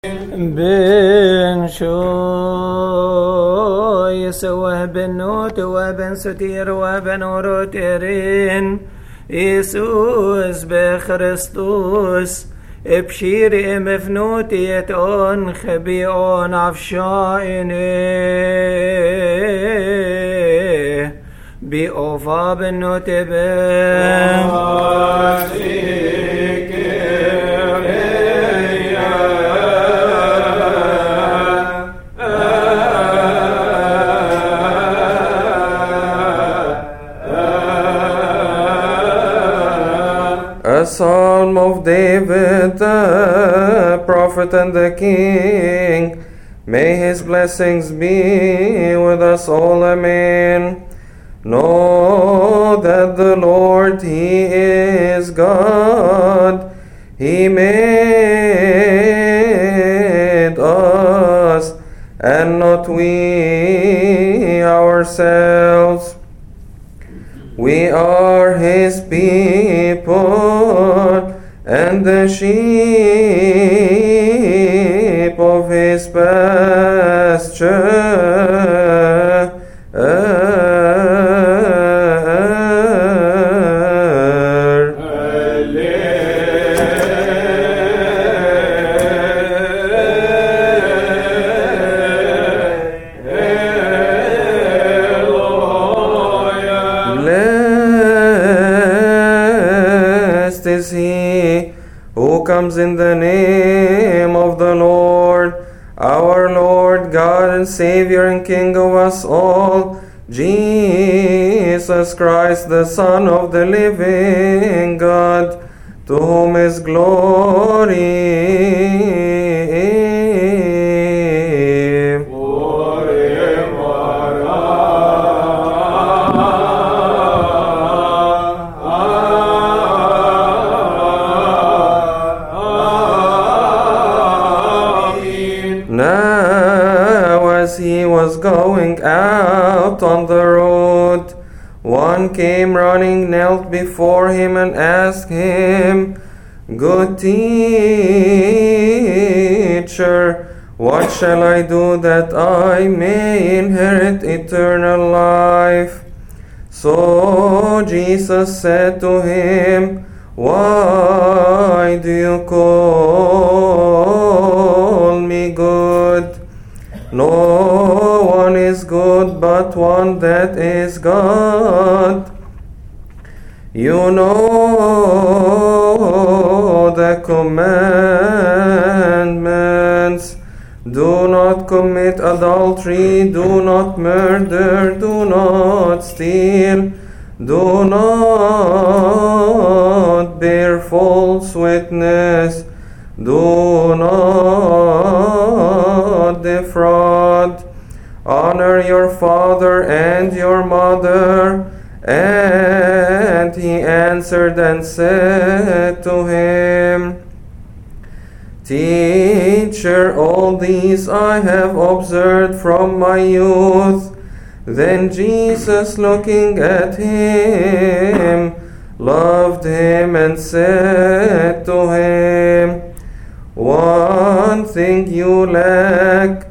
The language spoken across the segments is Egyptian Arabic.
بن شويس وبن نوت وبن ستير وبن روتيرين يسوس بخريستوس بشير مفنوتية اون خبيئون عفشائني بأوفا بالنوتبين A psalm of David, the prophet and the king. May his blessings be with us all. Amen. Know that the Lord, He is God. He made us and not we ourselves. We are his people and the sheep of his pasture. Blessed is he who comes in the name of the Lord, our Lord, God and Savior and King of us all, Jesus Christ, the Son of the living God, to whom is glory. Now, as he was going out on the road, one came running, knelt before him, and asked him, Good teacher, what shall I do that I may inherit eternal life? So Jesus said to him, Why do you call me good? No one is good but one that is God. You know the commandments. Do not commit adultery, do not murder, do not steal, do not bear false witness, do not defraud. Honor your father and your mother. And he answered and said to him, Teacher, all these I have observed from my youth. Then Jesus, looking at him, loved him and said to him, One thing you lack,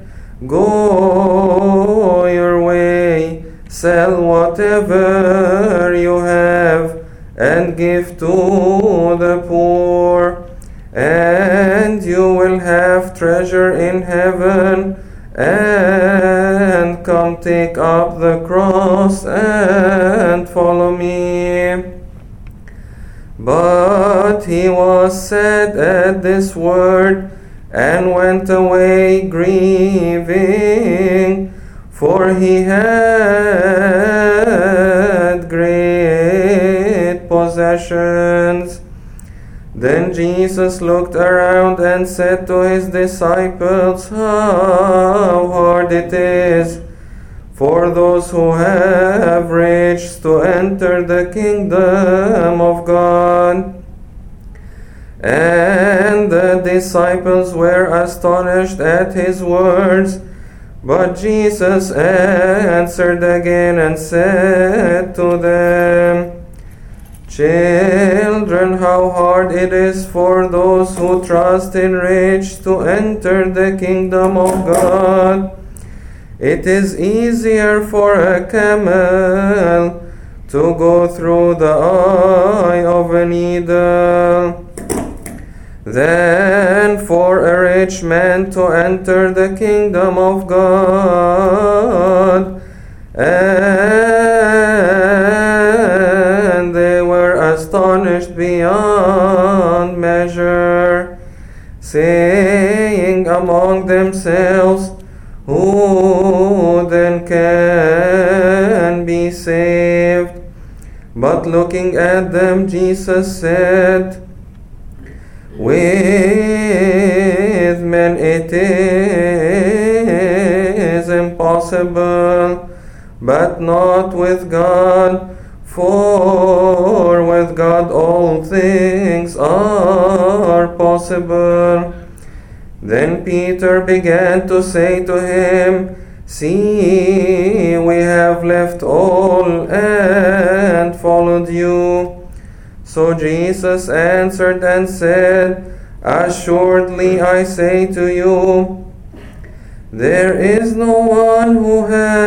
go your way, sell whatever you have, and give to the poor and you will have treasure in heaven. And come take up the cross and follow me. But he was sad at this word and went away grieving, for he had great possessions. Then Jesus looked around and said to his disciples, How hard it is for those who have riches to enter the kingdom of God. And the disciples were astonished at his words. But Jesus answered again and said to them, Children children, how hard it is for those who trust in rich to enter the kingdom of God. It is easier for a camel to go through the eye of a needle than for a rich man to enter the kingdom of God. And they were astonished beyond measure, saying among themselves, Who then can be saved? But looking at them, Jesus said, with men it is impossible, but not with God, for with God all things are possible. Then Peter began to say to him, See, we have left all and followed you. So Jesus answered and said, Assuredly I say to you, there is no one who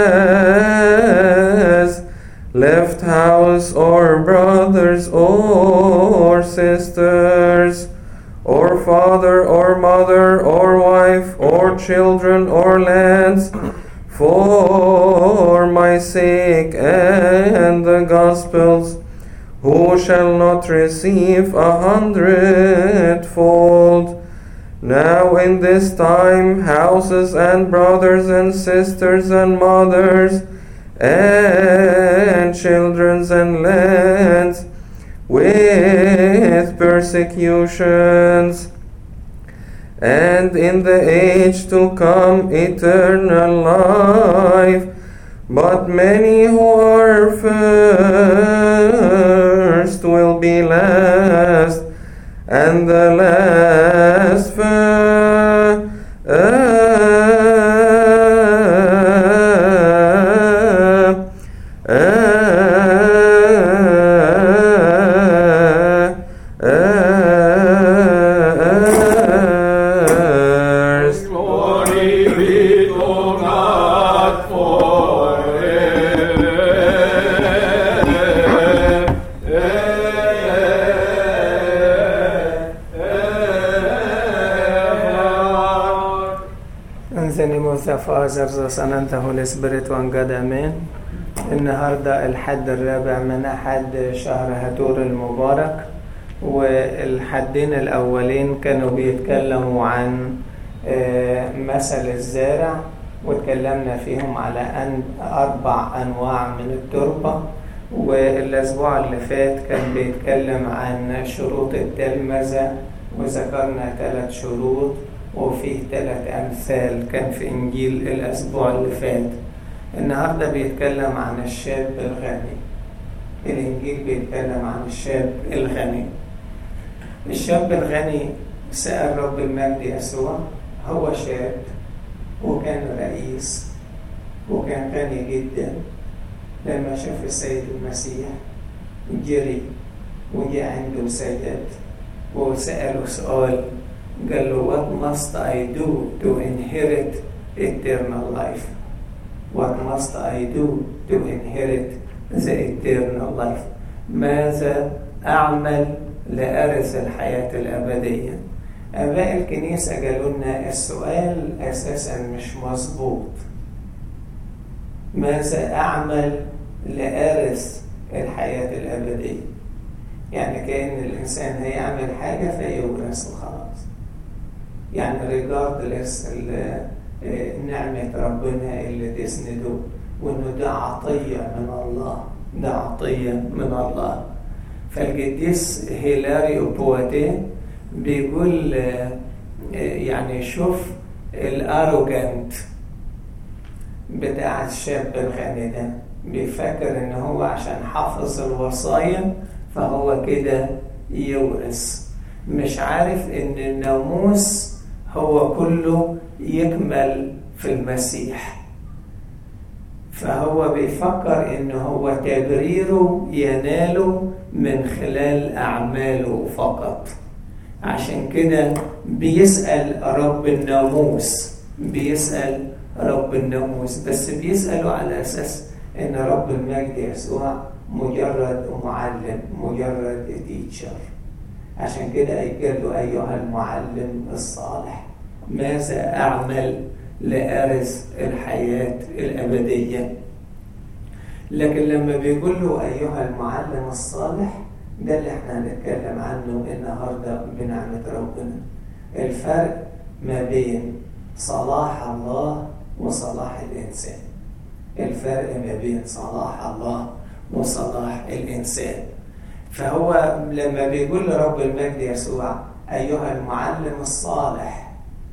has left house or brothers or sisters or father or mother or wife or children or lands for my sake and the gospel's who shall not receive a hundredfold. Now in this time, houses and brothers and sisters and mothers and children and lands with persecutions, and in the age to come, eternal life. But many who are first will be last, and the last first. Glory be to God forever. انزني موسى فازر زسننته الاسبريت وانقد امين النهارده الحد الرابع من احد شهر هتور المبارك والحدين الاولين كانوا بيتكلموا عن آه، مثل الزارع واتكلمنا فيهم على أن أربع أنواع من التربة والأسبوع اللي فات كان بيتكلم عن شروط التلمذة وذكرنا ثلاث شروط وفيه ثلاث أمثال كان في إنجيل الأسبوع اللي فات النهاردة بيتكلم عن الشاب الغني الإنجيل بيتكلم عن الشاب الغني الشاب الغني سأل رب المجد يسوع هو شاب وكان رئيس وكان غني جدا لما شاف السيد المسيح جري وجي عنده سجد وسأله سؤال قال له what must I do to inherit eternal life what must I do to inherit the eternal life ماذا أعمل لأرث الحياة الأبدية آباء الكنيسة قالوا لنا السؤال أساسا مش مظبوط ماذا أعمل لأرث الحياة الأبدية يعني كأن الإنسان هيعمل حاجة فيورث وخلاص يعني ريجاردلس نعمة ربنا اللي تسنده وإنه ده عطية من الله ده عطية من الله فالقديس هيلاريو بواتيه بيقول آه، آه، يعني شوف الاروجنت بتاع الشاب الغني ده بيفكر ان هو عشان حافظ الوصايا فهو كده يورث مش عارف ان الناموس هو كله يكمل في المسيح في فهو بيفكر إن هو تبريره يناله من خلال أعماله فقط عشان كده بيسأل رب الناموس بيسأل رب الناموس بس بيسأله على أساس إن رب المجد يسوع مجرد معلم مجرد تيتشر عشان كده قال له أيها المعلم الصالح ماذا أعمل لأرث الحياة الأبدية لكن لما بيقول له أيها المعلم الصالح ده اللي احنا هنتكلم عنه النهارده بنعمة ربنا الفرق ما بين صلاح الله وصلاح الإنسان الفرق ما بين صلاح الله وصلاح الإنسان فهو لما بيقول لرب المجد يسوع أيها المعلم الصالح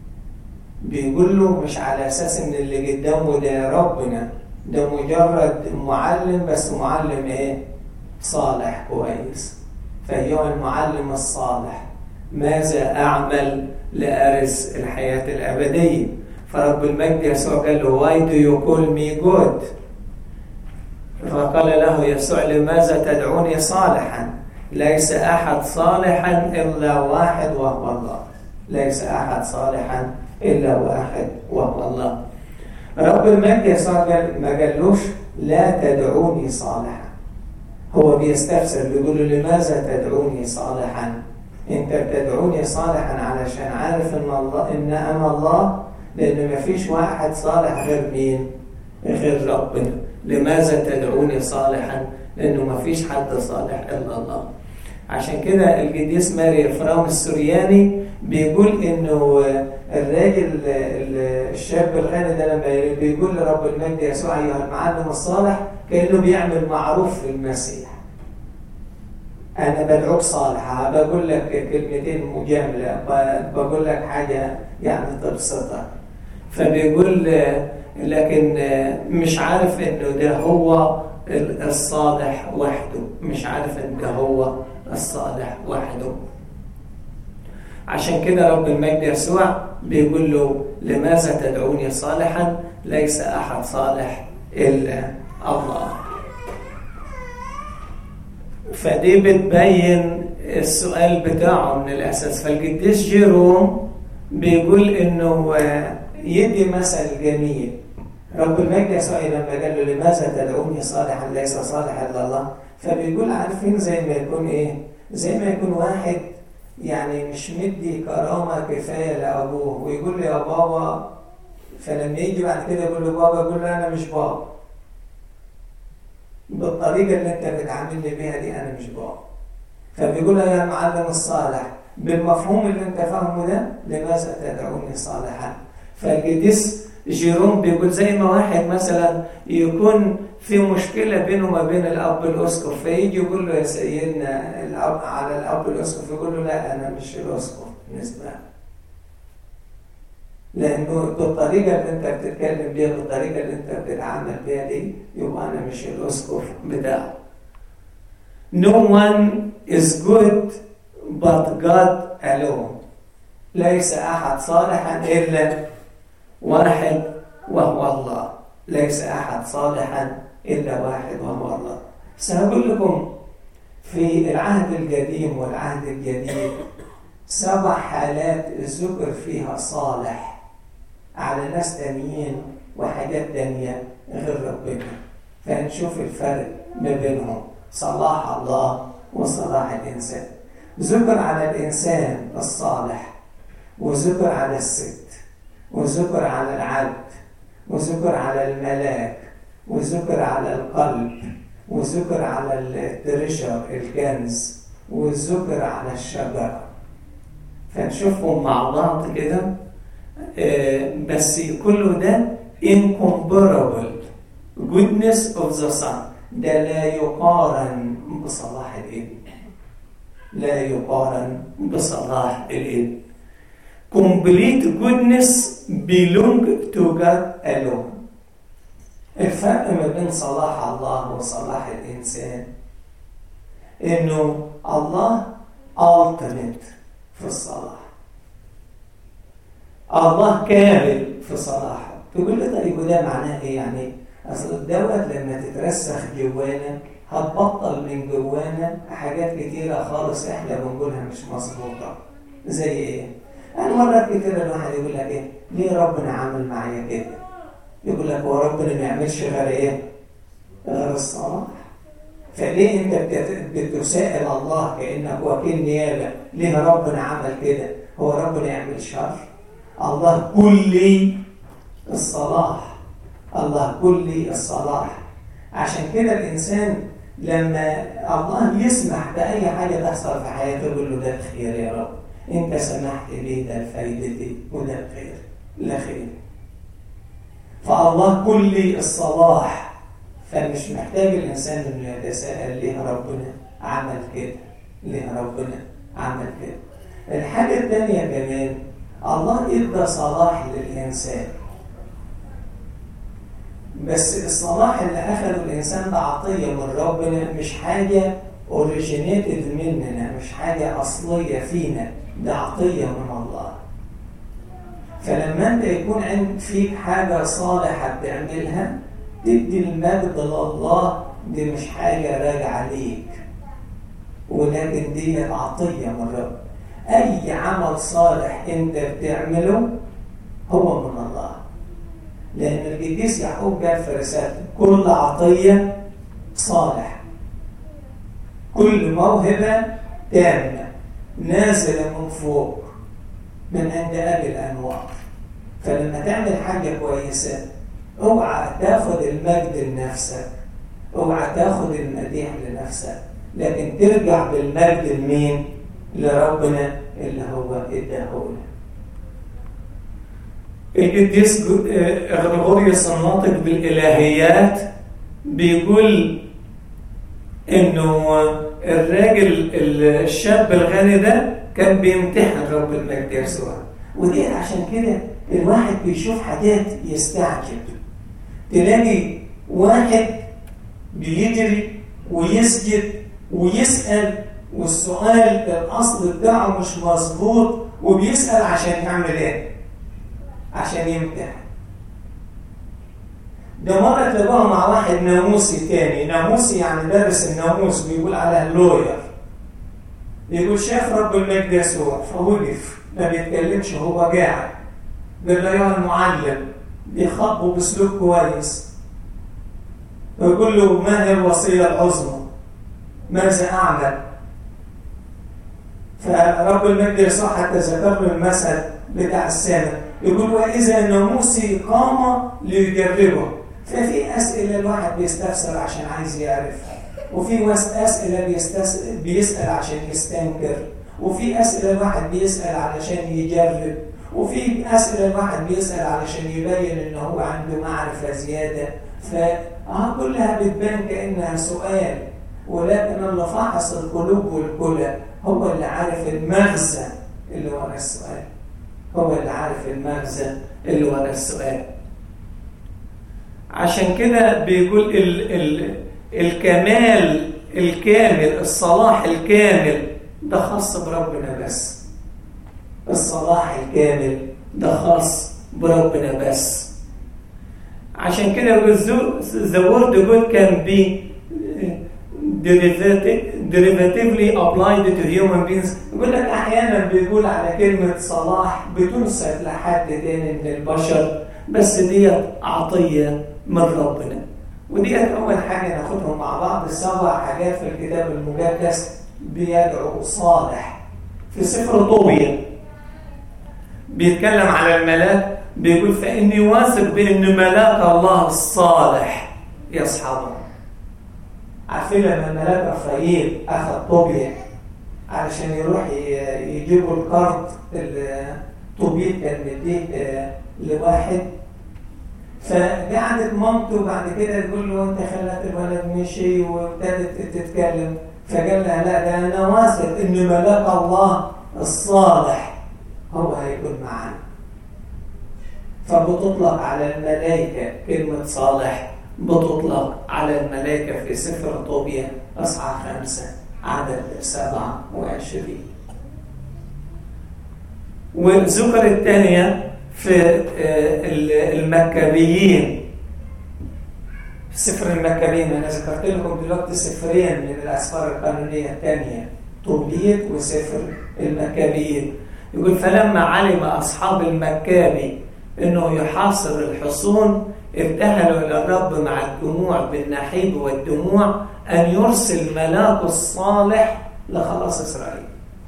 بيقول له مش على أساس إن اللي قدامه ده ربنا ده مجرد معلم بس معلم إيه؟ صالح كويس فأيها المعلم الصالح ماذا أعمل لأرث الحياة الأبدية فرب المجد يسوع قال له why do you call me good فقال له يسوع لماذا تدعوني صالحا ليس أحد صالحا إلا واحد وهو الله ليس أحد صالحا إلا واحد وهو الله رب المجد يسوع قال ما قالوش لا تدعوني صالحا هو بيستفسر بيقول له لماذا تدعوني صالحا انت بتدعوني صالحا علشان عارف ان الله ان انا الله لان ما فيش واحد صالح غير مين غير ربنا لماذا تدعوني صالحا لانه ما فيش حد صالح الا الله عشان كده القديس ماري افرام السورياني بيقول انه الراجل الشاب الغني ده لما بيقول لرب المجد يسوع ايها المعلم الصالح كانه بيعمل معروف في المسيح انا بدعوك صالحه بقول لك كلمتين مجامله بقول لك حاجه يعني تبسطك فبيقول لكن مش عارف انه ده هو الصالح وحده مش عارف ان ده هو الصالح وحده عشان كده رب المجد يسوع بيقول له لماذا تدعوني صالحا ليس احد صالح الا الله فدي بتبين السؤال بتاعه من الاساس فالقديس جيروم بيقول انه يدي مثل جميل رب المجد يسوع لما قال له لماذا تدعوني صالحا ليس صالحا الا الله فبيقول عارفين زي ما يكون ايه زي ما يكون واحد يعني مش مدي كرامه كفايه لابوه ويقول له يا بابا فلما يجي بعد كده يقول له بابا يقول له انا مش بابا بالطريقه اللي انت بتعاملني بيها دي انا مش بابا فبيقول له يا المعلم الصالح بالمفهوم اللي انت فاهمه ده لماذا تدعوني صالحا فالقديس جيروم بيقول زي ما واحد مثلا يكون في مشكله بينه وما بين الاب الاسقف فيجي يقول له يا سيدنا الاب على الاب الاسقف يقول له لا انا مش الاسقف بالنسبه لانه بالطريقه اللي انت بتتكلم بيها بالطريقه اللي انت بتتعامل بيها دي يبقى انا مش الاسقف بتاعه No one is good but God alone ليس احد صالحا الا واحد وهو الله ليس أحد صالحا إلا واحد وهو الله سأقول لكم في العهد القديم والعهد الجديد سبع حالات ذكر فيها صالح على ناس تانيين وحاجات تانية غير ربنا فنشوف الفرق ما بينهم صلاح الله وصلاح الإنسان ذكر على الإنسان الصالح وذكر على الست وذكر على العبد وذكر على الملاك وذكر على القلب وذكر على التريشر الكنز وذكر على الشجرة فنشوفهم مع بعض كده بس كله ده incomparable goodness of the sun ده لا يقارن بصلاح الابن لا يقارن بصلاح الابن complete goodness belong to God alone الفرق ما بين صلاح الله وصلاح الإنسان إنه الله ultimate في الصلاح الله كامل في صلاحه تقول لي طيب وده معناه إيه يعني اصل دوت لما تترسخ جوانا هتبطل من جوانا حاجات كتيره خالص احنا بنقولها مش مظبوطه زي ايه؟ يعني مرات كتير الواحد يقول لك ايه؟ ليه ربنا عمل معايا كده؟ يقول لك هو ربنا ما يعملش غير ايه؟ غير الصلاح فليه انت بتسائل الله كانك وكيل نيابه ليه ربنا عمل كده؟ هو ربنا يعمل شر؟ الله كلي الصلاح الله كلي الصلاح عشان كده الانسان لما الله يسمح باي حاجه تحصل في حياته يقول له ده الخير يا رب انت سمحت لي ده لفايدتي وده الخير لا خير فالله كلي الصلاح فمش محتاج الانسان انه يتساءل ليه ربنا عمل كده ليه ربنا عمل كده الحاجه الثانيه كمان الله ادى صلاح للانسان بس الصلاح اللي اخذه الانسان ده عطيه من ربنا مش حاجه اوريجينيتد مننا مش حاجه اصليه فينا ده عطيه من الله فلما انت يكون عند فيك حاجه صالحه بتعملها تدي المجد لله دي مش حاجه راجعه ليك ولكن دي عطيه من رب اي عمل صالح انت بتعمله هو من الله لأن القديس يعقوب قال في رسالته كل عطية صالح كل موهبة تامة نازلة من فوق من عند أبي الأنوار فلما تعمل حاجة كويسة اوعى تاخد المجد لنفسك اوعى تاخد المديح لنفسك لكن ترجع بالمجد لمين؟ لربنا اللي هو اداهولك القديس غريغوريوس الناطق بالالهيات بيقول انه الراجل الشاب الغني ده كان بيمتحن رب المجد يسوع ودي عشان كده الواحد بيشوف حاجات يستعجب تلاقي واحد بيجري ويسجد ويسأل والسؤال الأصل بتاعه مش مظبوط وبيسأل عشان يعمل ايه؟ عشان يمتحن ده مرة تلاقوها مع واحد ناموسي تاني ناموسي يعني دارس الناموس بيقول عليها لوير يقول شاف رب المجد يسوع فوقف ما بيتكلمش هو قاعد قال له يا المعلم بيخاطبه باسلوب كويس ويقول له ما هي الوصية العظمى ماذا أعمل فرب المجد يسوع حتى ذكر له المثل بتاع السامع يقول وإذا ناموسي قام ليجربه ففي أسئلة الواحد بيستفسر عشان عايز يعرفها وفي أسئلة بيستس... بيسأل عشان يستنكر وفي أسئلة الواحد بيسأل علشان يجرب وفي أسئلة الواحد بيسأل علشان يبين إن هو عنده معرفة زيادة فها كلها بتبان كأنها سؤال ولكن اللي فحص القلوب والكلى هو اللي عارف المغزى اللي ورا السؤال هو اللي عارف المغزى اللي ورا السؤال عشان كده بيقول ال ال الكمال الكامل الصلاح الكامل ده خاص بربنا بس الصلاح الكامل ده خاص بربنا بس عشان كده the word God can be derivatively applied to human beings يقول لك احيانا بيقول على كلمه صلاح بتنسب لحد تاني من البشر بس ديت عطيه من ربنا وديت اول حاجه ناخدهم مع بعض سبع حاجات في الكتاب المقدس بيدعو صالح في سفر طوبيا بيتكلم على الملاك بيقول فاني واثق بان ملاك الله الصالح يصحبه عارفين لما ملاك رفايل اخذ طوبيا علشان يروح يجيبوا القرض اللي طوبيت كان مديه لواحد فقعدت مامته بعد كده تقول له انت خلت الولد مشي وابتدت تتكلم فقال لها لا ده انا واثق ان ملاك الله الصالح هو هيكون معانا فبتطلق على الملائكة كلمة صالح بتطلق على الملائكة في سفر طوبيا أصحى خمسة عدد سبعة وعشرين والذكر الثانية في المكابيين سفر المكابين انا ذكرت لكم دلوقتي سفرين من الاسفار القانونيه الثانيه توبيت وسفر المكابين يقول فلما علم اصحاب المكابي انه يحاصر الحصون ابتهلوا الى الرب مع الدموع بالنحيب والدموع ان يرسل ملاك الصالح لخلاص اسرائيل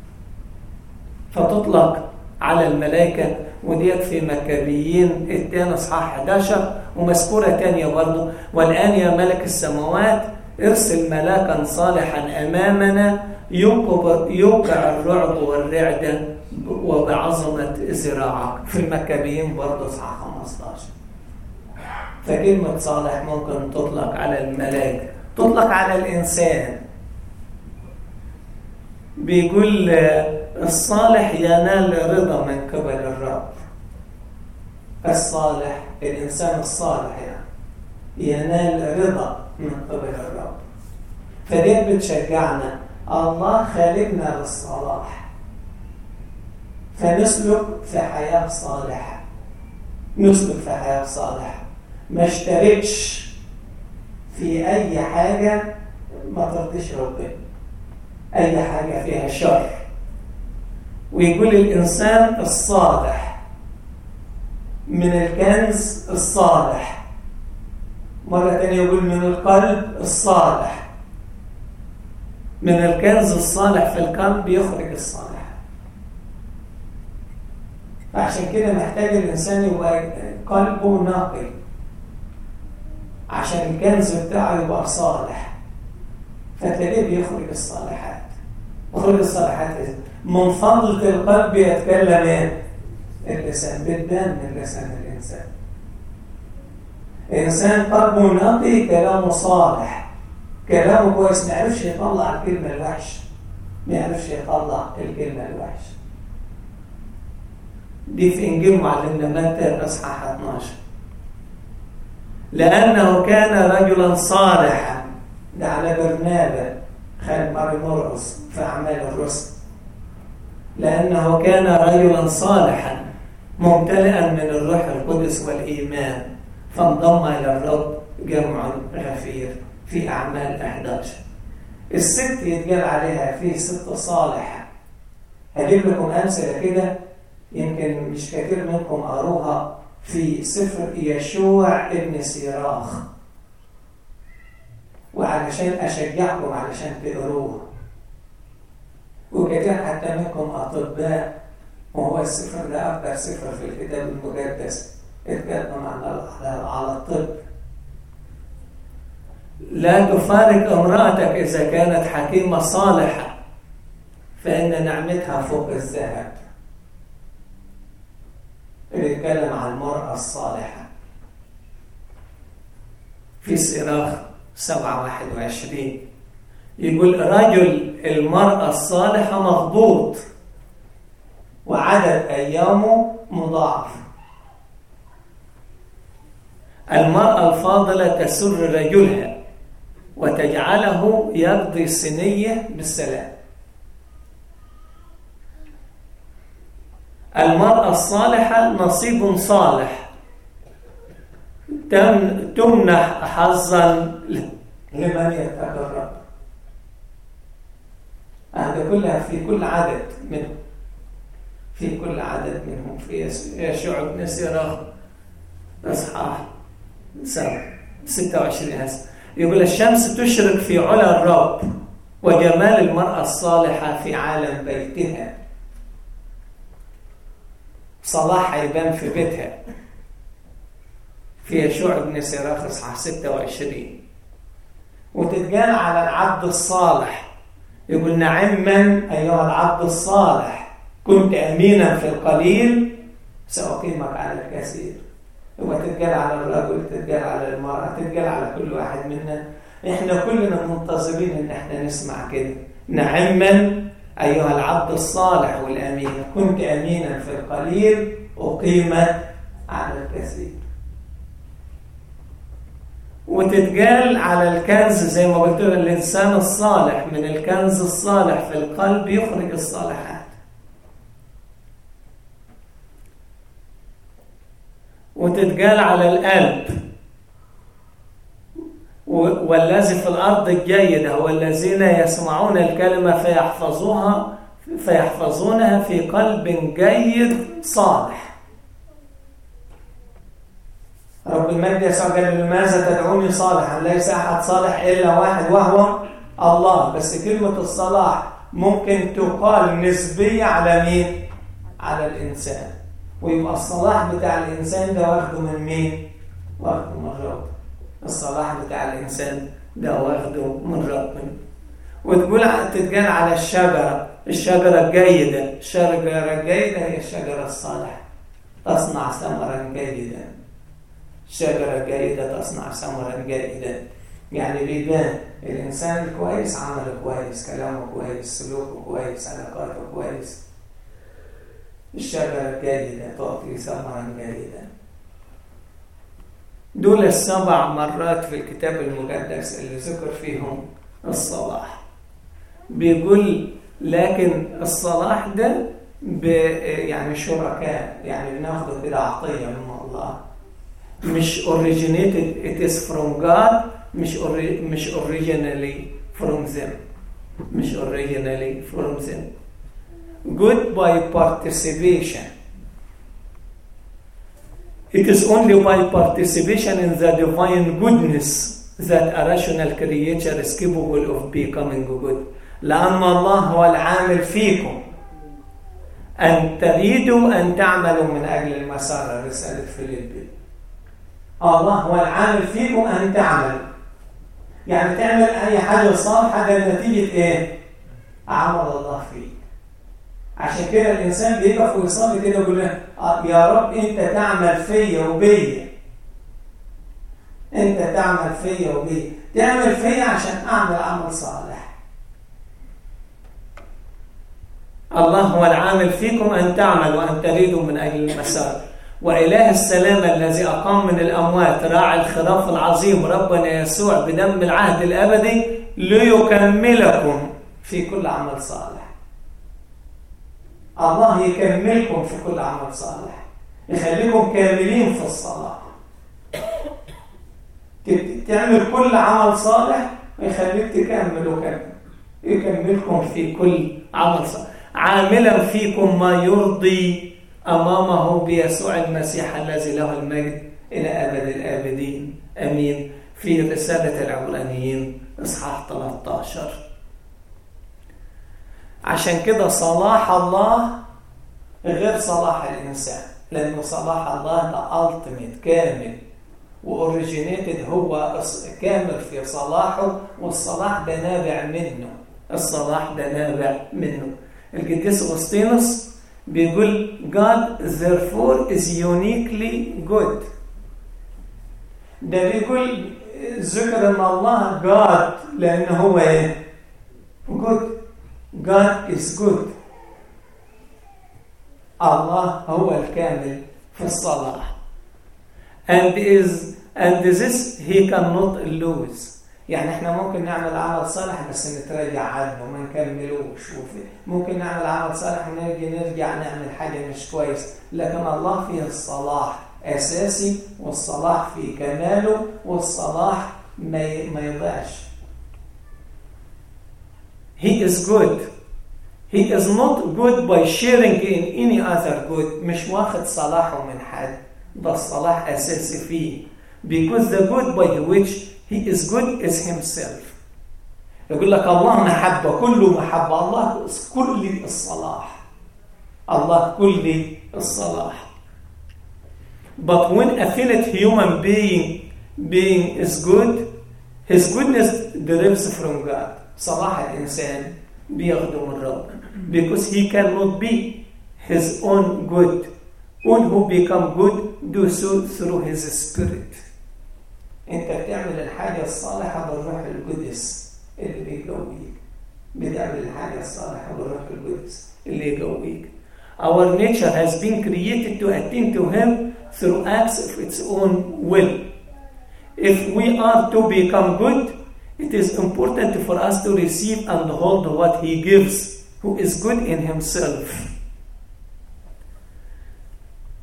فتطلق على الملائكه وديت في مكابيين الثاني اصحاح 11 ومذكوره ثانيه برضه والان يا ملك السماوات ارسل ملاكا صالحا امامنا يوقع الرعب والرعده وبعظمه ذراعك في المكابيين برضه اصحاح 15 فكلمه صالح ممكن تطلق على الملائكه تطلق على الانسان بيقول الصالح ينال رضا من قبل الرب الصالح الإنسان الصالح يعني ينال رضا من قبل الرب فدي بتشجعنا الله خالقنا للصلاح فنسلك في حياة صالحة نسلك في حياة صالحة ما اشتركش في أي حاجة ما ترضيش ربنا أي حاجة فيها شر ويقول الإنسان الصالح من الكنز الصالح مرة تانية يقول من القلب الصالح من الكنز الصالح في القلب يخرج الصالح عشان كده محتاج الإنسان يبقى قلبه نقي عشان الكنز بتاعه يبقى صالح فتلاقيه بيخرج الصالحات وخرج الصالحات من فضلة القلب يتكلم ايه؟ اللسان بتبان من لسان الإنسان الإنسان قلبه نقي كلامه صالح كلامه كويس ما يعرفش يطلع الكلمة الوحشة ما يعرفش يطلع الكلمة الوحشة دي في إنجيل معلمنا متى إصحاح 12 لأنه كان رجلا صالحا ده على برنابا خالد ماري مرقص في أعمال الرسل لأنه كان رجلا صالحا ممتلئا من الروح القدس والإيمان فانضم إلى الرب جمع غفير في أعمال 11 الست يتقال عليها في ست صالحة هجيب لكم أمثلة كده يمكن مش كثير منكم قروها في سفر يشوع ابن سيراخ وعلشان أشجعكم علشان تقروها وكثير حتى منكم أطباء وهو السفر ده أكثر سفر في الكتاب المقدس اتكلم على على الطب لا تفارق امرأتك إذا كانت حكيمة صالحة فإن نعمتها فوق الذهب بيتكلم عن المرأة الصالحة في صراخ سبعة واحد وعشرين يقول رجل المرأة الصالحة مغبوط وعدد أيامه مضاعف المرأة الفاضلة تسر رجلها وتجعله يقضي سنية بالسلام المرأة الصالحة نصيب صالح تمنح حظا لمن يتقى الرب هذا كلها في كل عدد منهم في كل عدد منهم في يشوع بن سيراخ اصحاح سبع 26 هسه يقول الشمس تشرق في علا الرب وجمال المرأة الصالحة في عالم بيتها صلاحها يبان في بيتها في يشوع بن سيراخ اصحاح 26 وتتجان على العبد الصالح يقول نعما ايها العبد الصالح كنت امينا في القليل ساقيمك على الكثير يبقى تتجال على الرجل تتجال على المرأة تتجال على كل واحد منا احنا كلنا منتظرين ان احنا نسمع كده نعما أيها العبد الصالح والأمين كنت أمينا في القليل أقيمت على الكثير وتتقال على الكنز زي ما قلت الإنسان الصالح من الكنز الصالح في القلب يخرج الصالحات وتتقال على القلب و- والذي في الأرض الجيدة هو الذين يسمعون الكلمة فيحفظوها فيحفظونها في قلب جيد صالح رب المجد يسوع قال لماذا تدعوني صالحا ليس أحد صالح إلا واحد وهو الله بس كلمة الصلاح ممكن تقال نسبية على مين؟ على الإنسان ويبقى الصلاح بتاع الإنسان ده واخده من مين؟ واخده من رب الصلاح بتاع الإنسان ده واخده من ربنا وتقول تتقال على الشجرة الشجرة الجيدة الشجرة الجيدة هي الشجرة الصالحة تصنع ثمرا جيدا الشجرة الجيدة تصنع ثمرا جيدا يعني بيبان الإنسان الكويس عمله كويس كلامه كويس سلوكه كويس علاقاته كويس الشجرة الجيدة تعطي ثمرا جيدا دول السبع مرات في الكتاب المقدس اللي ذكر فيهم الصلاح بيقول لكن الصلاح ده ب يعني شركاء يعني بناخده كده عطية من الله مش originated it is from God مش ori- مش originally from them مش originally from them good by participation It is only by participation in the divine goodness that a rational creature is capable of becoming good. لأن الله هو العامل فيكم أن تريدوا أن تعملوا من أجل المسار رسالة فيليبي. الله هو العامل فيكم أن تعملوا. يعني تعمل أي حاجة صالحة ده نتيجة إيه؟ عمل الله فيك. عشان كده الانسان بيقف ويصلي كده ويقول له آه يا رب انت تعمل فيا وبيا انت تعمل فيا وبيا تعمل فيا عشان اعمل عمل صالح الله هو العامل فيكم ان تعملوا وان تريدوا من اجل المسار واله السلام الذي اقام من الاموات راعي الخراف العظيم ربنا يسوع بدم العهد الابدي ليكملكم في كل عمل صالح الله يكملكم في كل عمل صالح يخليكم كاملين في الصلاة ت- تعمل كل عمل صالح ويخليك تكمل وكمل يكملكم في كل عمل صالح عاملا فيكم ما يرضي أمامه بيسوع المسيح الذي له المجد إلى أبد الآبدين أمين في رسالة العبرانيين إصحاح 13 عشان كده صلاح الله غير صلاح الإنسان لأنه صلاح الله ده ultimate كامل وأوريجينيتد هو أص- كامل في صلاحه والصلاح ده نابع منه الصلاح ده نابع منه القديس أغسطينوس بيقول God therefore is uniquely good ده بيقول ذكر ان الله God لأنه هو ايه؟ good God is good الله هو الكامل في الصلاح and is and this he cannot lose يعني احنا ممكن نعمل عمل صالح بس نتراجع عنه ما نكملوش وفي ممكن نعمل عمل صالح ونرجع نرجع نعمل حاجه مش كويس لكن الله فيه الصلاح اساسي والصلاح في كماله والصلاح ما ي- ما يضيعش He is good. He is not good by sharing in any other good. مش واخد صلاحه من حد. ده الصلاح أساسي فيه. Because the good by which he is good is himself. يقول لك الله محبة كله محبة الله كل الصلاح الله كل الصلاح But when a finite human being being is good his goodness derives from God صلاح الإنسان بياخده من ربنا because he cannot be his own good all who become good do so through his spirit انت بتعمل الحاجة الصالحة بالروح القدس اللي بيقويك بتعمل الحاجة الصالحة بالروح القدس اللي يقويك Our nature has been created to attend to him through acts of its own will. If we are to become good, it is important for us to receive and hold what he gives, who is good in himself.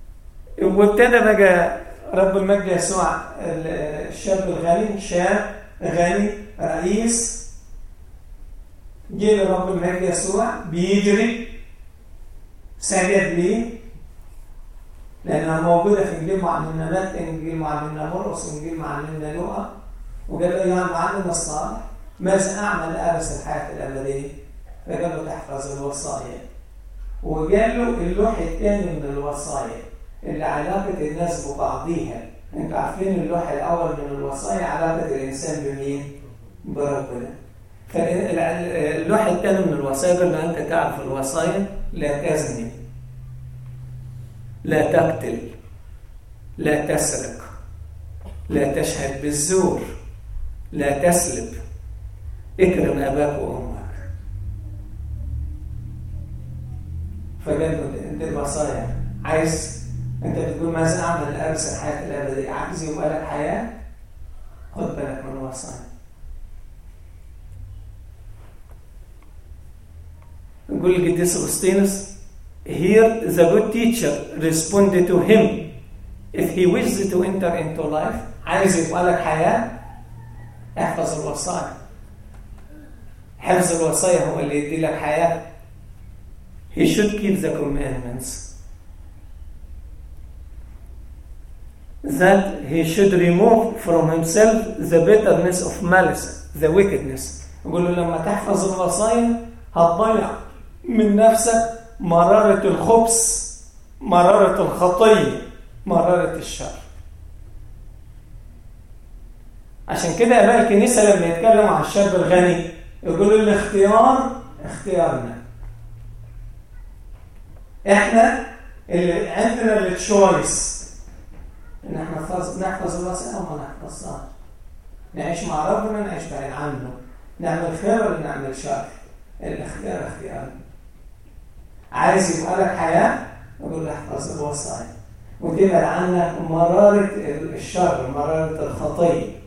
وابتدى بقى رب المجد يسوع الشاب الغني شاب غني رئيس جه لرب المجد يسوع بيجري سجد ليه لأنها موجودة في إنجيل معلمنا متى إنجيل معلمنا مرقس إنجيل معلمنا لوقا وقال له أيها المعلم الصالح ماذا أعمل لأرث الحياة الأبدية؟ فقال له تحفظ الوصايا وقال له اللوح الثاني من الوصايا اللي علاقة الناس ببعضيها انتوا عارفين اللوح الأول من الوصايا علاقة الإنسان بمين؟ بربنا فاللوح الثاني من الوصايا قال له أنت تعرف الوصايا لا تزني لا تقتل لا تسرق لا تشهد بالزور لا تسلب اكرم أباك وأمك فقال له دي الوصايا عايز انت بتقول ماذا اعمل لارث الحياه الابديه عايز يبقى لك حياه خد بالك من الوصايا يقول القديس اغسطينوس here the good teacher responded to him if he wishes to enter into life عايز يبقى لك حياه احفظ الوصايا حفظ الوصايا هو اللي يدي لك حياه he should keep the commandments that he should remove from himself the bitterness of malice the wickedness يقول له لما تحفظ الوصايا هتضيع من نفسك مرارة الخبث مرارة الخطية مرارة الشر عشان كده اباء الكنيسة لما يتكلم عن الشاب الغني يقولوا الاختيار اختيارنا احنا اللي عندنا التشويس ان احنا نحفظ نحفظ الوصايا او ما نحفظهاش نعيش مع ربنا نعيش بعيد عنه نعمل خير ولا نعمل شر الاختيار اختيارنا عايز يبقى لك حياه يقول له احفظ الوصايا وتبعد عنك مرارة الشر مرارة الخطية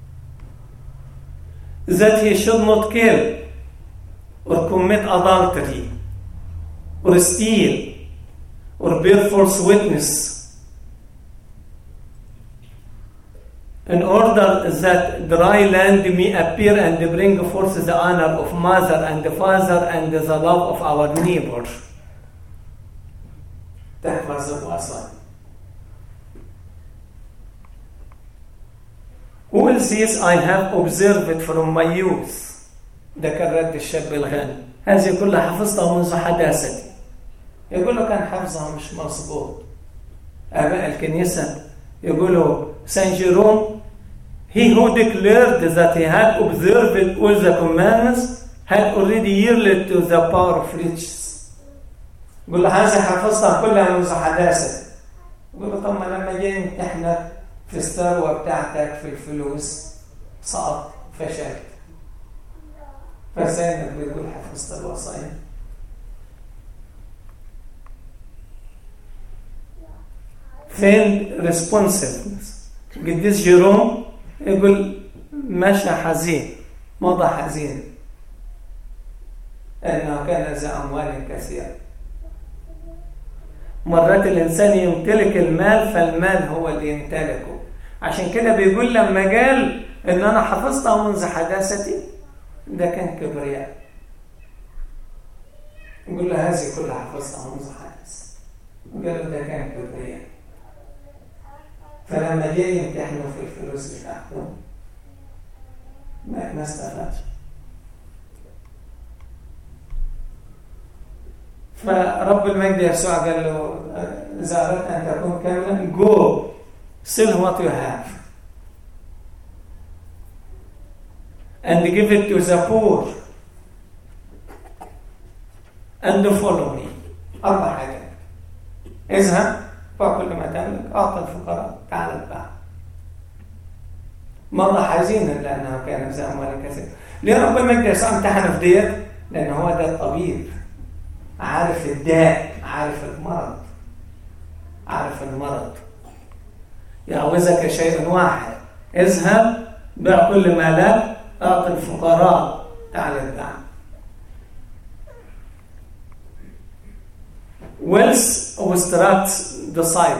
that he should not kill or commit adultery or steal or bear false witness in order that dry land may appear and bring forth the honor of mother and father and the love of our neighbor. تحفظ الوصايا. All these I have observed from my youth. ده كان رد الشاب الغني. هذه كلها حفظتها منذ حداثتي. يقول له كان حفظها مش مظبوط. آباء الكنيسة يقولوا سان جيروم he who declared that he had observed all the commandments had already yielded to the power of riches. يقول له هذا حفظتها كلها منذ حداثتي. يقول له طب ما لما جاي يمتحنك في الثروة بتاعتك في الفلوس سقط فشلت. فازاي انك بتقول حفظت الوصايا؟ فين ريسبونسفنس قديس جيروم يقول مشى حزين مضى حزين انه كان ذا اموال كثيره مرات الانسان يمتلك المال فالمال هو اللي يمتلكه عشان كده بيقول لما قال ان انا حفظتها منذ حداثتي ده كان كبرياء يقول له هذه كلها حفظتها منذ حداثتي قال له ده كان كبرياء فلما جاي يمتحنوا في الفلوس بتاعتهم ما ما استفادش فرب المجد يسوع قال له إذا أردت أن تكون كاملا go sell what you have and give it to the poor and follow me أربع حاجات اذهب باع كل ما تملك أعطى الفقراء تعال اتبع مرة حزينا لأنه كان ذا أموال كثير ليه رب المجد يسوع امتحن في ديت؟ لأن هو ده الطبيب عارف الداء عارف المرض عارف المرض يعوزك شيء واحد اذهب بيع كل ما لك اعطي الفقراء تعال اتبع wealth obstructs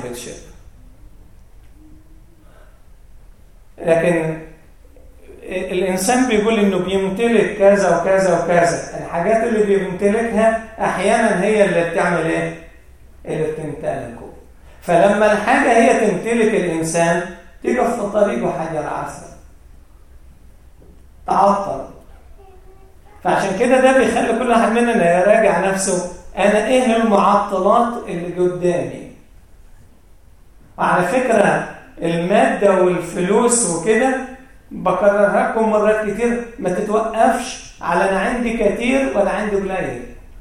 discipleship لكن الإنسان بيقول إنه بيمتلك كذا وكذا وكذا الحاجات اللي بيمتلكها أحيانا هي اللي بتعمل إيه؟ اللي بتمتلكه فلما الحاجة هي تمتلك الإنسان تقف في طريقه حجر عسل تعطل فعشان كده ده بيخلي كل واحد مننا يراجع نفسه أنا إيه المعطلات اللي قدامي وعلى فكرة المادة والفلوس وكده بكررها لكم مرات كتير ما تتوقفش على أنا عندي كتير ولا عندي قليل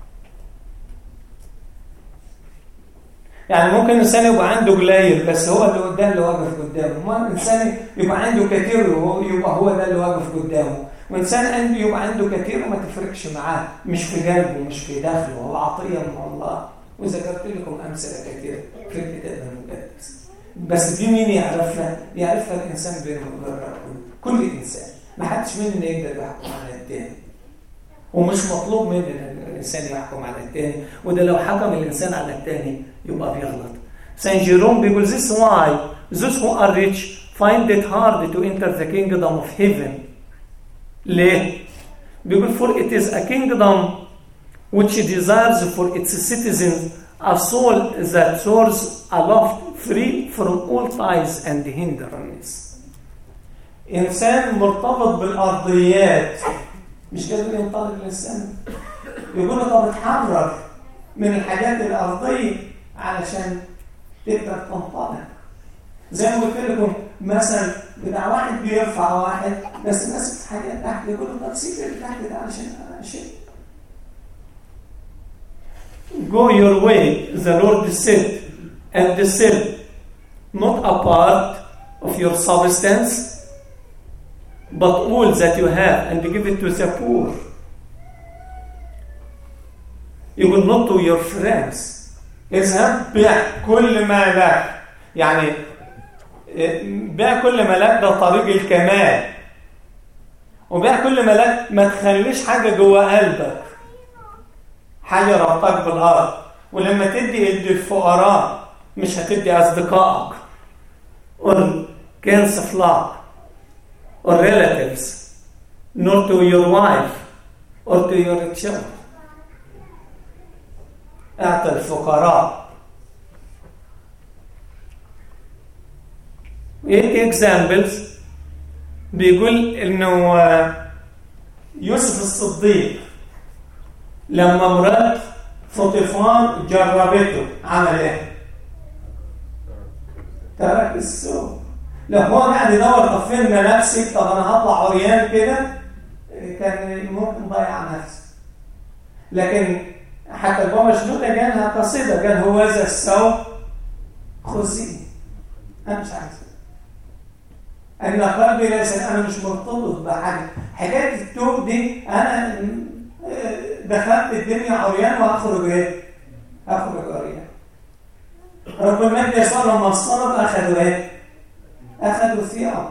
يعني ممكن الانسان يبقى عنده قليل بس هو اللي قدام اللي واقف قدامه ما الانسان يبقى عنده كتير وهو يبقى هو ده اللي واقف قدامه وانسان عنده يبقى عنده كتير وما تفرقش معاه مش في قلبه مش في داخله هو عطيه من الله وذكرت لكم امثله كثيره في الكتاب المقدس بس دي مين يعرفها؟ يعرفها الانسان بين كل انسان ما حدش مننا يقدر يحكم على التاني ومش مطلوب من الانسان يحكم على التاني وده لو حكم الانسان على التاني يبقى بيغلط سان جيروم بيقول this why those who are rich find it hard to enter the kingdom of heaven ليه؟ بيقول for it is a kingdom which desires for its citizens a soul that soars aloft free from all ties and hindrance إنسان مرتبط بالأرضيات مش قادر ينطلق للسماء يقول له طب اتحرر من الحاجات الأرضية علشان تقدر تنطلق زي ما قلت لكم مثل بتاع واحد بيرفع واحد بس ماسك حاجات تحت يقول له طب سيب اللي تحت ده علشان شيء Go your way, the Lord said, and said, not a part of your substance, but all that you have, and give it to the poor. You will not to your friends. اذهب بيع كل ما لك يعني بيع كل ما لك ده طريق الكمال وبيع كل ما لك ما تخليش حاجه جوه قلبك حاجه ربطك بالارض ولما تدي ادي الفقراء مش هتدي اصدقائك or كنز flock or relatives nor to your wife or to your children اعطى الفقراء ايه اكزامبلز بيقول انه يوسف الصديق لما مرات فطيفان جربته عمل ايه؟ ترك السوق لو هو قاعد يدور طب فين ملابسي طب انا هطلع عريان كده كان ممكن ضيع نفسه لكن حتى البابا شنودة جالها قصيدة قال هو ذا الثوب خذيه أنا مش عايز أن قلبي ليس أنا مش مرتبط بحاجة حكاية التوب دي أنا دخلت الدنيا عريان وأخرج إيه؟ أخرج عريان رب المجد يسوع لما اصطلب أخذوا إيه؟ أخذوا ثياب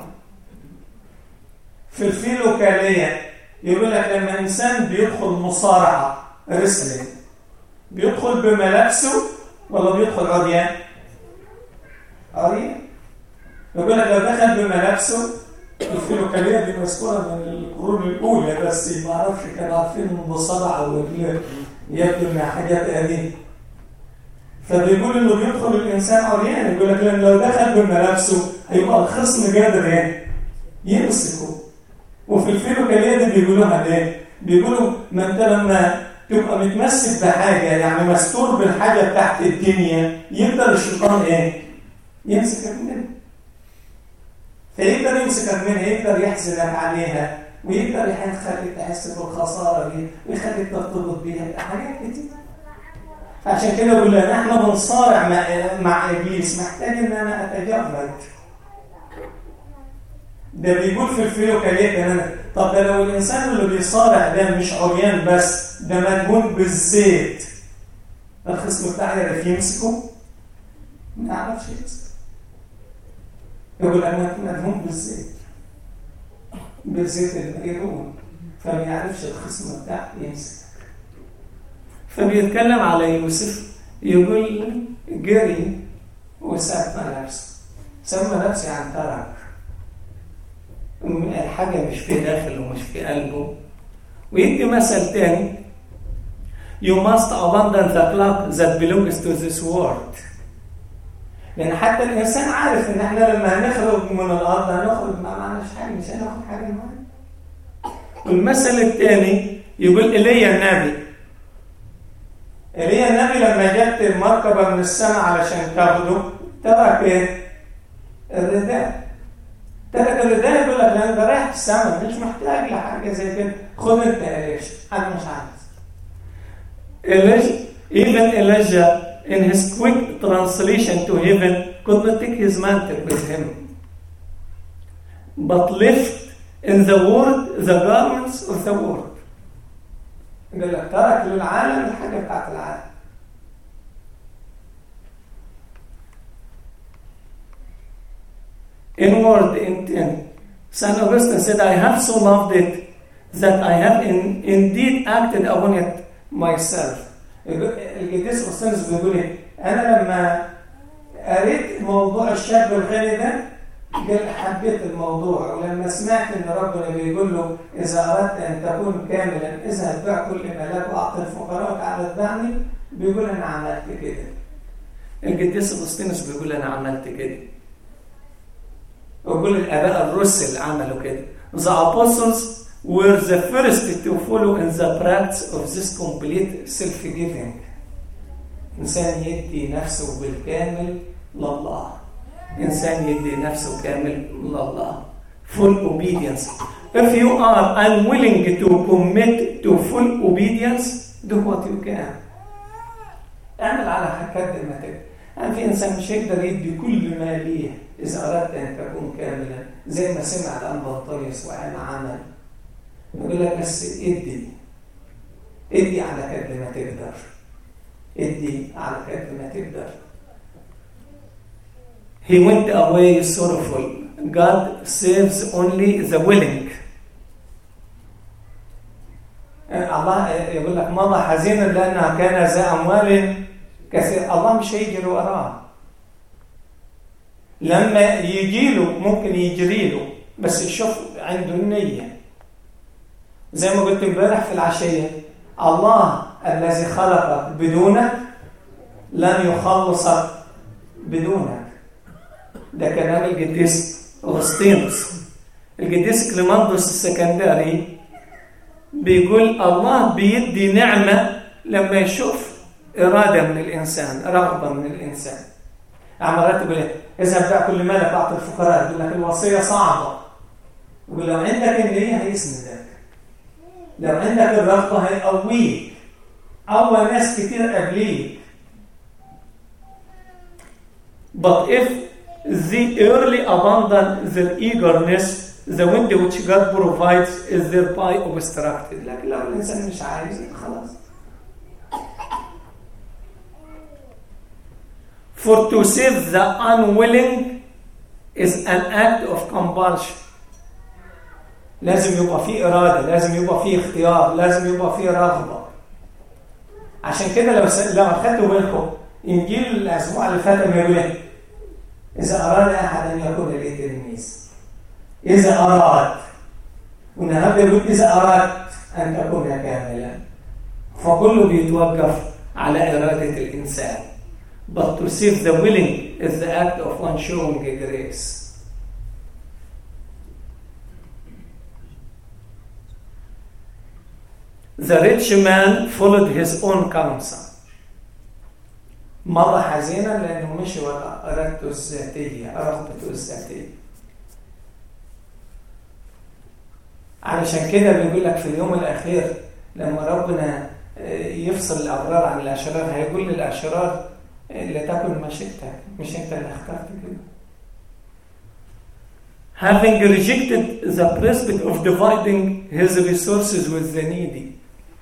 في الفيلوكالية يقول لك لما إنسان بيدخل مصارعة رسلين بيدخل بملابسه ولا بيدخل عريان؟ عريان يقول لك لو دخل بملابسه الفيلوكالية دي مذكورة من القرون الأولى بس ما أعرفش كانوا عارفين المصارعة والرجل يبدو إنها حاجات قديمة فبيقول إنه بيدخل الإنسان عريان يقول لك لأن لو دخل بملابسه هيبقى الخصم قادر إيه؟ يمسكه وفي الفيلوكالية دي بيقولوها ليه؟ بيقولوا ما أنت لما تبقى متمسك بحاجة يعني مستور بالحاجة بتاعت الدنيا يقدر الشيطان ايه؟ يمسكك منها فيقدر يمسكك منها يقدر يحزنك عليها ويقدر يخليك تحس بالخسارة دي ويخليك ترتبط بيها حاجات كتير عشان كده بقول لك احنا بنصارع مع مع ابليس محتاج ان انا اتجرد ده بيقول في الفيلوكاليه كمان طب ده لو الانسان اللي بيصارع ده مش عريان بس ده مدهون بالزيت الخصم بتاعي يعرف يمسكه ما يعرفش يمسك يقول انا مدهون بالزيت بالزيت الميرون فما يعرفش الخصم بتاعي يمسك فبيتكلم على يوسف يقول جري وساب ملابسه ساب ملابسه عن ترك الحاجة مش في داخله ومش في قلبه ويدي مثل تاني You must abandon the clock that belongs to this world لأن حتى الإنسان عارف إن إحنا لما هنخرج من الأرض هنخرج ما معناش حاجة مش هناخد حاجة معانا والمثل الثاني يقول إيليا النبي ايليا النبي لما جت المركبة من السماء علشان تاخده ترك ايه؟ الرداء ترك الرداء يقول لك لان ده رايح السماء مش محتاج لحاجة زي كده خد انت ليش انا مش عايز Elijah, even Elijah in his quick translation to heaven could not take his mantle with him but left in the world the garments of the world قال لك ترك للعالم الحاجه بتاعت العالم inward intent St. Augustine said I have so loved it that I have in, indeed acted upon it myself القديس أغسطينوس بيقول ايه انا لما قريت موضوع الشاب الغني ده قال حبيت الموضوع ولما سمعت ان ربنا بيقول له اذا اردت ان تكون كاملا اذهب بيع كل ملاك واعطي الفقراء وتعالى اتبعني بيقول انا عملت كده القديس اغسطينوس بيقول انا عملت كده ويقول الاباء الرسل عملوا كده The apostles were the first to follow in the practice of this complete self-giving إنسان يدي نفسه بالكامل لله إنسان يدي نفسه كامل لله full obedience if you are unwilling to commit to full obedience do what you can اعمل على قد ما تقدر يعني في انسان مش هيقدر يدي كل ما ليه اذا اردت ان تكون كاملا زي ما سمع الان بطريس وعمل عمل يقول لك بس ادي ادي على قد ما تقدر ادي على قد ما تقدر He went away sorrowful. God saves only the willing. الله يقول لك مضى حزينا لأنها كان ذا أموال كثير الله مش هيجري وراه لما يجي له ممكن يجري له بس يشوف عنده النية زي ما قلت امبارح في العشية الله الذي خلقك بدونك لن يخلصك بدونك ده كلام القديس أغسطينوس القديس كليماندوس السكندري بيقول الله بيدي نعمة لما يشوف إرادة من الإنسان رغبة من الإنسان عملات تقول إيه اذهب بقى كل مالك أعطي الفقراء يقول لك الوصية صعبة يقول لو عندك النية هيسندك لو عندك الرغبة هيقويك أول ناس كتير قبليك But if the early abandon their eagerness, the window which God provides is thereby obstructed. لكن لو الإنسان مش عايز خلاص. For to save the unwilling is an act of compulsion. لازم يبقى فيه إرادة، لازم يبقى فيه اختيار، لازم يبقى فيه رغبة. عشان كده لو س... لو أخدتوا بالكم إنجيل الأسبوع اللي فات بيقول إيه؟ إذا أراد أحد أن يكون لي تلميذ إذا أراد والنهارده يقول إذا أردت أن تكون كاملا فكله بيتوقف على إرادة الإنسان but to save the willing is the act of one showing grace The rich man followed his own counsel مضى حزينا لانه مشي ورا ارادته الذاتيه رغبته الذاتيه علشان كده بيقول لك في اليوم الاخير لما ربنا يفصل الابرار عن الاشرار هيقول للاشرار لتكن مشيئتك مش انت اللي اخترت كده having rejected the prospect of dividing his resources with the needy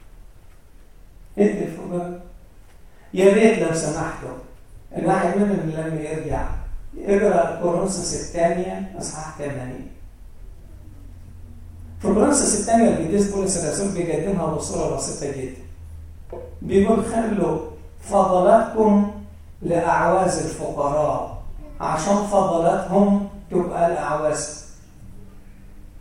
ادي الفقراء يا ريت لو سمحتوا الواحد منهم لما يرجع يقرا كورنثوس الثانيه اصحاح 80 في كورنثوس الثانيه القديس بولس الرسول بيقدمها بصوره بسيطه جدا بيقول خلوا فضلاتكم لاعواز الفقراء عشان فضلاتهم تبقى الاعواز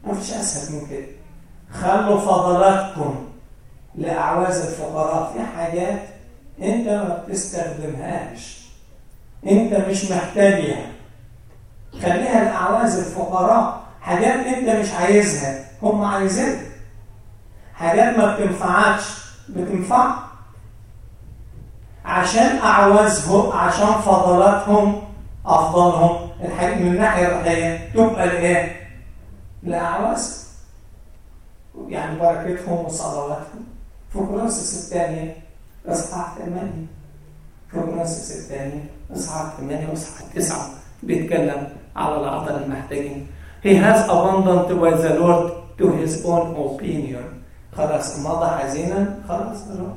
ما فيش اسهل من كده خلوا فضلاتكم لاعواز الفقراء في حاجات انت ما بتستخدمهاش انت مش محتاجها خليها لاعواز الفقراء حاجات انت مش عايزها هم عايزينها حاجات ما بتنفعكش بتنفع عشان اعوازهم عشان فضلاتهم افضلهم الحاجة من الناحيه الروحيه تبقى لايه؟ لاعواز يعني بركتهم وصلواتهم في كورنثوس الثانيه اصحاح 8 في كورنثوس الثانيه اصحاح 8 واصحاح 9 بيتكلم على الاعضاء المحتاجين He has abundant by the Lord to his own opinion خلاص مضى حزينا خلاص روح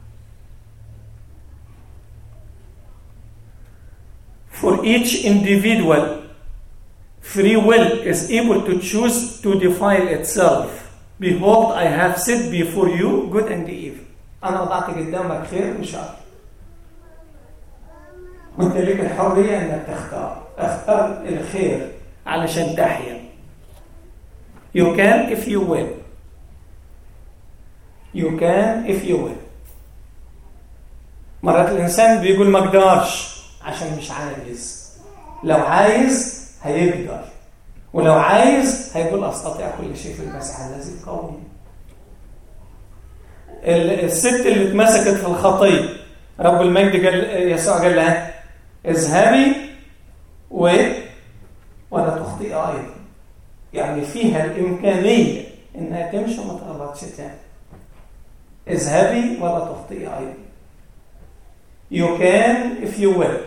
For each individual, free will is able to choose to defile itself. Behold, I have set before you good and evil. أنا وضعت قدامك خير وشر. وأنت لك الحرية إنك تختار. اختار الخير علشان تحيا. You can if you will. You can if you will. مرات الإنسان بيقول ما أقدرش عشان مش عايز. لو عايز هيقدر. ولو عايز هيقول أستطيع كل شيء في المسيح الذي يقوي. الست اللي اتمسكت في الخطية رب المجد قال يسوع قال لها اذهبي و ولا تخطئي أيضا. يعني فيها الإمكانية إنها تمشي وما تغلطش تاني. اذهبي ولا تخطئي أيضا. You can if you will.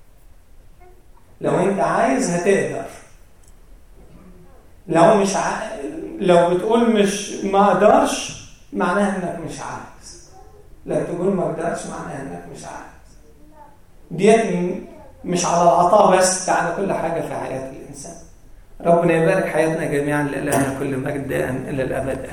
لو أنت عايز هتقدر. لو مش ع... لو بتقول مش ما اقدرش معناها انك مش عايز. لو تقول ما اقدرش معناها انك مش عايز. ديت مش على العطاء بس ده على كل حاجه في حياه الانسان. ربنا يبارك حياتنا جميعا لإلهنا كل مجد الى الابد